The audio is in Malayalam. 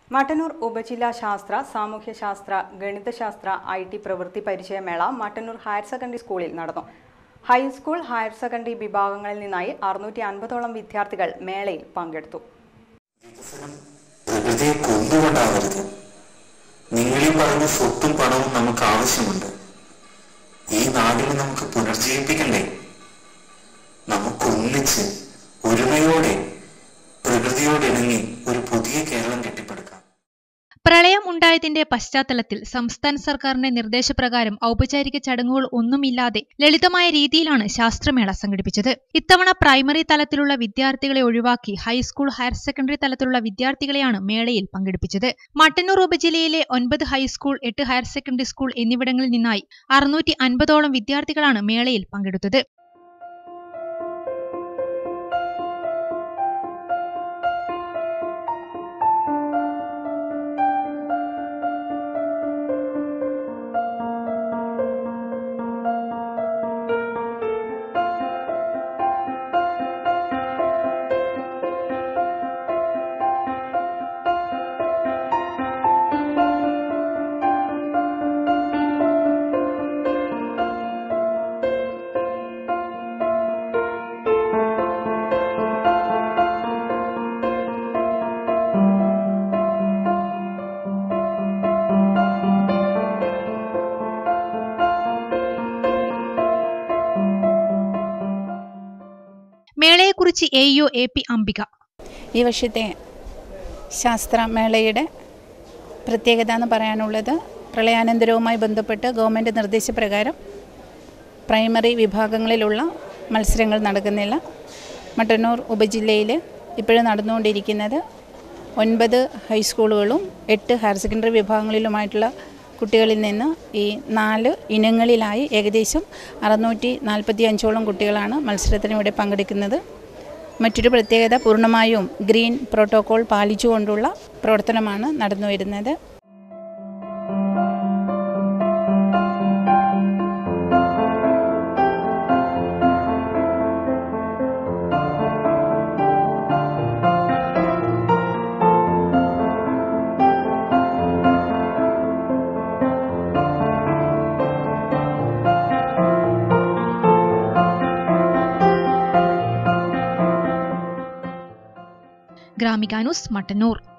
മട്ടന്നൂർ ഉപജില്ലാ ശാസ്ത്ര സാമൂഹ്യശാസ്ത്ര ഗണിതശാസ്ത്ര ഐ ടി പ്രവൃത്തി പരിചയമേള മട്ടന്നൂർ ഹയർ സെക്കൻഡറി സ്കൂളിൽ നടന്നു ഹൈസ്കൂൾ ഹയർ സെക്കൻഡറി വിഭാഗങ്ങളിൽ നിന്നായി അറുന്നൂറ്റി അൻപതോളം വിദ്യാർത്ഥികൾ മേളയിൽ പങ്കെടുത്തു വികസനം പ്രകൃതിയെ കൊന്നുകൊണ്ടാവരുത് നിങ്ങളീ പറഞ്ഞ സ്വത്തും പണവും നമുക്ക് ആവശ്യമുണ്ട് ഈ നാടിനെ നമുക്ക് പുനർജീവിപ്പിക്കണ്ടേ നമുക്കൊന്നിച്ച് ഒരുമയോടെ പ്രകൃതിയോടിണങ്ങി ഒരു പുതിയ കേരളം കെട്ടിപ്പടുക്കാം പ്രളയം ഉണ്ടായതിന്റെ പശ്ചാത്തലത്തിൽ സംസ്ഥാന സർക്കാരിന്റെ നിർദ്ദേശപ്രകാരം ഔപചാരിക ചടങ്ങുകൾ ഒന്നുമില്ലാതെ ലളിതമായ രീതിയിലാണ് ശാസ്ത്രമേള സംഘടിപ്പിച്ചത് ഇത്തവണ പ്രൈമറി തലത്തിലുള്ള വിദ്യാർത്ഥികളെ ഒഴിവാക്കി ഹൈസ്കൂൾ ഹയർ സെക്കൻഡറി തലത്തിലുള്ള വിദ്യാർത്ഥികളെയാണ് മേളയിൽ പങ്കെടുപ്പിച്ചത് മട്ടന്നൂർ ഉപജില്ലയിലെ ഒൻപത് ഹൈസ്കൂൾ എട്ട് ഹയർ സെക്കൻഡറി സ്കൂൾ എന്നിവിടങ്ങളിൽ നിന്നായി അറുന്നൂറ്റി അൻപതോളം വിദ്യാർത്ഥികളാണ് മേളയിൽ പങ്കെടുത്തത് മേളയെക്കുറിച്ച് A U A P Ambika ഈ വർഷത്തെ ശാസ്ത്രമേളയുടെ പ്രത്യേകത എന്ന് പറയാനുള്ളത് പ്രളയാനന്തരവുമായി ബന്ധപ്പെട്ട് ഗവൺമെൻറ് നിർദ്ദേശപ്രകാരം പ്രൈമറി വിഭാഗങ്ങളിലുള്ള മത്സരങ്ങൾ നടക്കുന്നില്ല മട്ടന്നൂർ ഉപജില്ലയിൽ ഇപ്പോഴും നടന്നുകൊണ്ടിരിക്കുന്നത് ഒൻപത് ഹൈസ്കൂളുകളും എട്ട് ഹയർ സെക്കൻഡറി വിഭാഗങ്ങളിലുമായിട്ടുള്ള കുട്ടികളിൽ നിന്ന് ഈ നാല് ഇനങ്ങളിലായി ഏകദേശം അറുന്നൂറ്റി നാൽപ്പത്തി അഞ്ചോളം കുട്ടികളാണ് മത്സരത്തിന് ഇവിടെ പങ്കെടുക്കുന്നത് മറ്റൊരു പ്രത്യേകത പൂർണ്ണമായും ഗ്രീൻ പ്രോട്ടോകോൾ പാലിച്ചുകൊണ്ടുള്ള പ്രവർത്തനമാണ് നടന്നു വരുന്നത് ഗ്രാമിക ന്യൂസ് മട്ടന്നൂർ